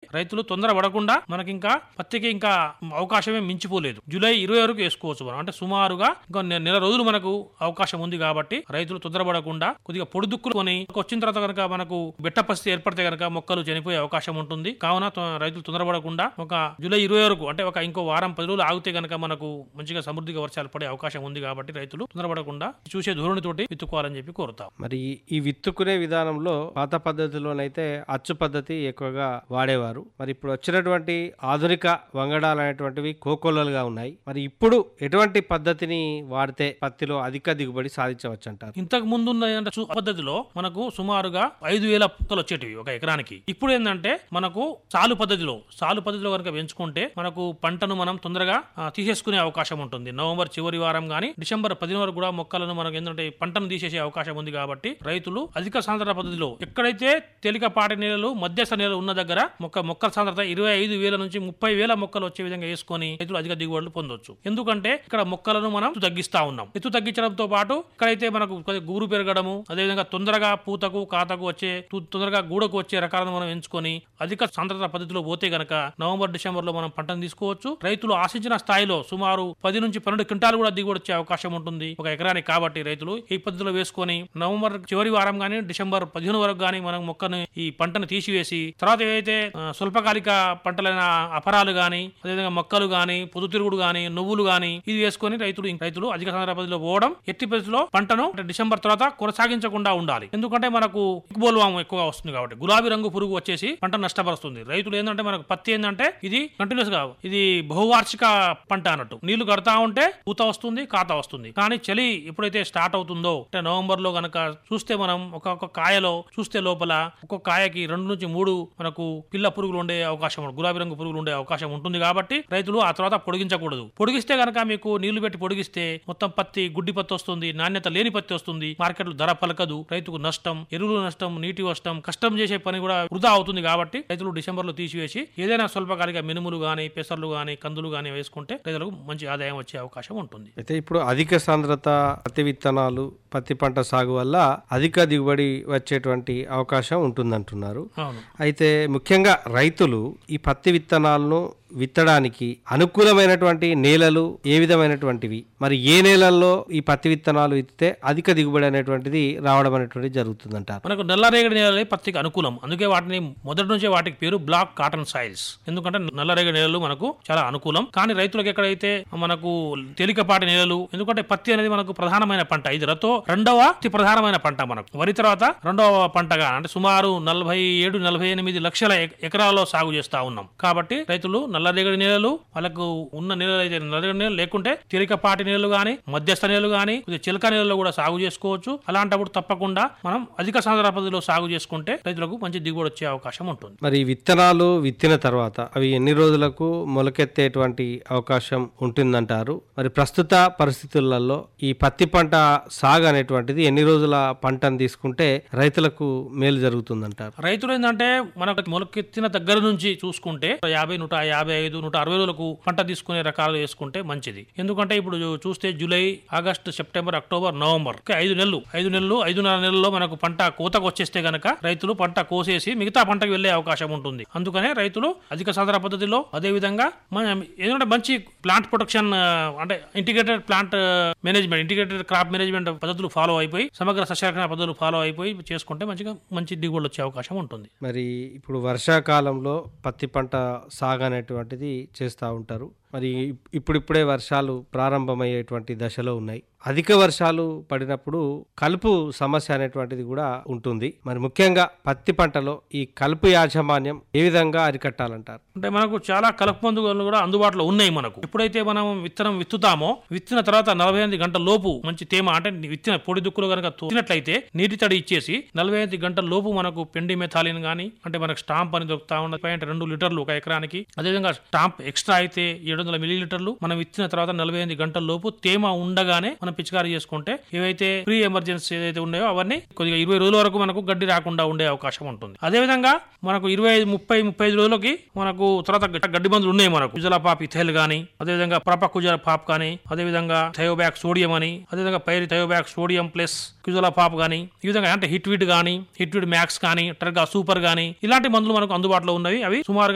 రైతులు తొందర పడకుండా మనకి ఇంకా పత్తికి ఇంకా అవకాశమే మించిపోలేదు జూలై ఇరవై వరకు వేసుకోవచ్చు మనం అంటే సుమారుగా ఇంకా నె- నెల రోజులు మనకు అవకాశం ఉంది కాబట్టి రైతులు తొందరపడకుండా కొద్దిగా పొడిదుక్కులు కొని వచ్చిన తర్వాత కనుక మనకు బెట్ట పరిస్థితి ఏర్పడితే కనుక మొక్కలు చనిపోయే అవకాశం ఉంటుంది కావున తొ- రైతులు తొందరపడకుండా ఒక జూలై ఇరవై వరకు అంటే ఒక ఇంకో వారం పది రోజులు ఆగితే కనుక మనకు మంచిగా సమృద్ధిగా వర్షాలు పడే అవకాశం ఉంది కాబట్టి రైతులు తొందరపడకుండా చూసే ధోరణితోటి విత్తుకోవాలని చెప్పి కోరుతాం మరి ఈ విత్తుకునే విధానంలో పాత పద్ధతిలోనైతే అచ్చు పద్ధతి ఎక్కువగా వాడేవారు మరి ఇప్పుడు వచ్చినటువంటి ఆధునిక వంగడాలు అనేటువంటివి కోకొల్లలుగా ఉన్నాయి మరి ఇప్పుడు ఎటువంటి పద్ధతిని వాడితే పత్తిలో అధిక దిగుబడి సాధించవచ్చు అంటారు ఇంతకు ముందు ఉన్న ఏంటంటే సు- పద్ధతిలో మనకు సుమారుగా ఐదు వేల పుక్కలు వచ్చేటివి ఒక ఎకరానికి ఇప్పుడు ఏంటంటే మనకు సాలు పద్ధతిలో సాలు పద్ధతిలో కనుక పెంచుకుంటే మనకు పంటను మనం తొందరగా ఆ, తీసేసుకునే అవకాశం ఉంటుంది నవంబర్ చివరి వారం గానీ డిసెంబర్ పదిహేను వరకు కూడా మొక్కలను మనకు ఏంటంటే పంటను తీసేసే అవకాశం ఉంది కాబట్టి రైతులు అధిక సాంద్రత పద్ధతిలో ఎక్కడైతే తేలికపాటి నేలలు మధ్యస్థ నేలలు ఉన్న దగ్గర మొక్క మొక్కల సాంద్రత ఇరవై ఐదు వేల నుంచి ముప్పై వేల మొక్కలు వచ్చే విధంగా వేసుకొని రైతులు అధిక దిగుబడులు పొందొచ్చు ఎందుకంటే ఇక్కడ మొక్కలను మనం ఎత్తు తగ్గిస్తా ఉన్నాం ఎత్తు తగ్గించడంతో పాటు ఇక్కడైతే మనకు కొద్దిగా గుబురు పెరగడము అదేవిధంగా తొందరగా పూతకు కాతకు వచ్చే తు- తొందరగా గూడకు వచ్చే రకాలను మనం ఎంచుకొని అధిక సాంద్రత పద్ధతిలో పోతే గనక నవంబర్ డిసెంబర్ లో మనం పంటను తీసుకోవచ్చు రైతులు ఆశించిన స్థాయిలో సుమారు పది నుంచి పన్నెండు క్వింటాలు కూడా దిగుబడి వచ్చే అవకాశం ఉంటుంది ఒక ఎకరానికి కాబట్టి రైతులు ఈ పద్ధతిలో వేసుకొని నవంబర్ చివరి వారం గానీ డిసెంబర్ పదిహేను వరకు గానీ మనం మొక్కను ఈ పంటను తీసివేసి తర్వాత ఏవైతే ఆ, స్వల్పకాలిక పంటలైన అపరాలు గాని అదేవిధంగా మొక్కలు గాని పొద్దుతిరుగుడు గాని నువ్వులు గాని ఇది వేసుకొని రైతులు రైతులు అధిక సాంద్రత పద్ధతిలో పోవడం ఎట్టి పరిస్థితిలో పంటను అంటే డిసెంబర్ తర్వాత కొనసాగించకుండా ఉండాలి ఎందుకంటే మనకు బోల్వాము ఎక్కువగా వస్తుంది కాబట్టి గులాబీ రంగు పురుగు వచ్చేసి పంట నష్టపరుస్తుంది రైతులు ఏంటంటే మనకు పత్తి ఏంటంటే ఇది కంటిన్యూస్ గా ఇది బహువార్షిక పంట అన్నట్టు నీళ్లు కడతా ఉంటే పూత వస్తుంది కాత వస్తుంది కానీ చలి ఎప్పుడైతే స్టార్ట్ అవుతుందో అంటే నవంబర్ లో గనక చూస్తే మనం ఒక్కొక్క కాయలో చూస్తే లోపల ఒక్కొక్క కాయకి రెండు నుంచి మూడు మనకు పిల్ల పురుగులు ఉండే అవకాశం ఉంటుంది. గులాబీ రంగు పురుగులు ఉండే అవకాశం ఉంటుంది కాబట్టి రైతులు ఆ తర్వాత పొడిగించకూడదు పొడిగిస్తే గనక మీకు నీళ్లు పెట్టి పొడిగిస్తే మొత్తం పత్తి గుడ్డి పత్తి వస్తుంది నాణ్యత లేని పత్తి వస్తుంది మార్కెట్లో ధర పలకదు రైతుకు నష్టం ఎరువులు నష్టం నీటి నష్టం కష్టం చేసే పని కూడా వృధా అవుతుంది కాబట్టి రైతులు డిసెంబర్ లో తీసివేసి ఏదైనా స్వల్పకాలిక మినుములు గాని పెసర్లు గాని కందులు గాని వేసుకుంటే రైతులకు మంచి ఆదాయం వచ్చే అవకాశం ఉంటుంది అయితే ఇప్పుడు అధిక సాంద్రత పత్తి విత్తనాలు పత్తి పంట సాగు వల్ల అధిక దిగుబడి వచ్చేటువంటి అవకాశం ఉంటుందంటున్నారు అవును అయితే ముఖ్యంగా రైతులు ఈ పత్తి విత్తనాలను విత్తడానికి అనుకూలమైనటువంటి నేలలు ఏ విధమైనటువంటివి మరి ఏ నేలల్లో ఈ పత్తి విత్తనాలు విత్తితే అధిక దిగుబడి అనేటువంటిది రావడం అనేటువంటిది జరుగుతుందంటారు మనకు నల్లరేగడి నేలలే పత్తికి అనుకూలం అందుకే వాటిని మొదటి నుంచే వాటికి పేరు బ్లాక్ కాటన్ సాయిల్స్ ఎందుకంటే నల్లరేగడి నేలలు మనకు చాలా అనుకూలం కానీ రైతులకు ఎక్కడైతే మనకు తేలికపాటి నేలలు ఎందుకంటే పత్తి అనేది మనకు ప్రధానమైన పంట ఇది రతో రెండవ అతి ప్రధానమైన పంట మనకు వరి తర్వాత రెండవ పంటగా అంటే సుమారు నలభై ఏడు నలభై ఎనిమిది లక్షల ఎక- ఎకరాల్లో సాగు చేస్తా ఉన్నాం కాబట్టి రైతులు నల్లరేగడి నేలలు వాళ్ళకు ఉన్న నేలలు అయితే నల్లరేగడి నేలలు లేకుంటే తేలికపాటి నేలలు గాని మధ్యస్థ నేలలు గాని కొద్దిగా చిలక నేలలో కూడా సాగు చేసుకోవచ్చు అలాంటప్పుడు తప్పకుండా మనం అధిక సాంద్రత పద్ధతిలో సాగు చేసుకుంటే రైతులకు మంచి దిగుబడి వచ్చే అవకాశం ఉంటుంది మరి ఈ విత్తనాలు విత్తిన తర్వాత అవి ఎన్ని రోజులకు మొలకెత్తేటువంటి అవకాశం ఉంటుందంటారు మరి ప్రస్తుత పరిస్థితులలో ఈ పత్తి పంట సాగు అనేటువంటిది ఎన్ని రోజుల పంటను తీసుకుంటే రైతులకు మేలు జరుగుతుందంటారు రైతులు ఏంటంటే మనకు మొలకెత్తిన దగ్గర నుంచి చూసుకుంటే యాభై నూట యాభై ఐదు నూట అరవై రోజులకు పంట తీసుకునే రకాలు వేసుకుంటే మంచిది ఎందుకంటే ఇప్పుడు చూస్తే July August September October November ఇంకా ఐదు నెలలు ఐదు నెలలు ఐదున్నర నెలల్లో మనకు పంట కోతకు వచ్చేస్తే గనక రైతులు పంట కోసేసి మిగతా పంటకు వెళ్లే అవకాశం ఉంటుంది అందుకనే రైతులు అధిక సాంద్ర పద్ధతిలో అదే విధంగా మన ఏంటంటే మంచి ప్లాంట్ ప్రొటెక్షన్ ఆ, అంటే integrated plant management integrated crop management పద్ధతులు ఫాలో అయిపోయి సమగ్ర సస్యరక్షణ పద్ధతులు ఫాలో అయిపోయి చేసుకుంటే మంచిగా మంచి దిగుబడి వచ్చే అవకాశం ఉంటుంది మరి ఇప్పుడు వర్షాకాలంలో పత్తి పంట సాగు అనేటువంటిది చేస్తూ ఉంటారు మరి ఇప్పుడిప్పుడే వర్షాలు ప్రారంభమయ్యేటువంటి దశలో ఉన్నాయి అధిక వర్షాలు పడినప్పుడు కలుపు సమస్య అనేటువంటిది కూడా ఉంటుంది మరి ముఖ్యంగా పత్తి పంటలో ఈ కలుపు యాజమాన్యం ఏ విధంగా అరికట్టాలంటారు అంటే మనకు చాలా కలుపు మందులు కూడా అందుబాటులో ఉన్నాయి మనకు ఎప్పుడైతే మనం విత్తనం విత్తుతామో విత్తిన తర్వాత నలభై ఎనిమిది గంటల లోపు మంచి తేమ అంటే విత్తిన పొడి దుక్కులు కనుక తోసినట్లయితే నీటి తడి ఇచ్చేసి నలభై ఎనిమిది గంటల లోపు మనకు పెండి మెథాలిన్ గానీ అంటే మనకు స్టాంప్ అని దొరుకుతా ఉన్నది పాయింట్ రెండు లీటర్లు ఒక ఎకరానికి అదేవిధంగా స్టాంప్ ఎక్స్ట్రా అయితే ఏడు వందల మిల్లీ లీటర్లు మనం ఇచ్చిన తర్వాత నలభై ఎనిమిది గంటల లోపు తేమ ఉండగానే మనం పిచికారీ చేసుకుంటే ఏవైతే ప్రీ ఎమర్జెన్సీ ఏదైతే ఉన్నాయో అవన్నీ కొద్దిగా ఇరవై రోజుల వరకు మనకు గడ్డి రాకుండా ఉండే అవకాశం ఉంటుంది అదేవిధంగా మనకు ఇరవై ఐదు ముప్పై ముప్పై ఐదు రోజులకి మనకు తర్వాత గ- గడ్డి మందులు ఉన్నాయి మనకు కుజల పాప్ ఇథైల్ గానీ అదేవిధంగా ప్రప కుజల పాప్ కానీ అదేవిధంగా థయోబ్యాక్ సోడియం అని అదేవిధంగా పైరి థయోబ్యాక్ సోడియం ప్లస్ కుజల పాప్ గానీ ఈ విధంగా అంటే హిట్విడ్ గానీ హిట్విడ్ మ్యాక్స్ కానీ టర్గా సూపర్ గానీ ఇలాంటి మందులు మనకు అందుబాటులో ఉన్నవి అవి సుమారుగా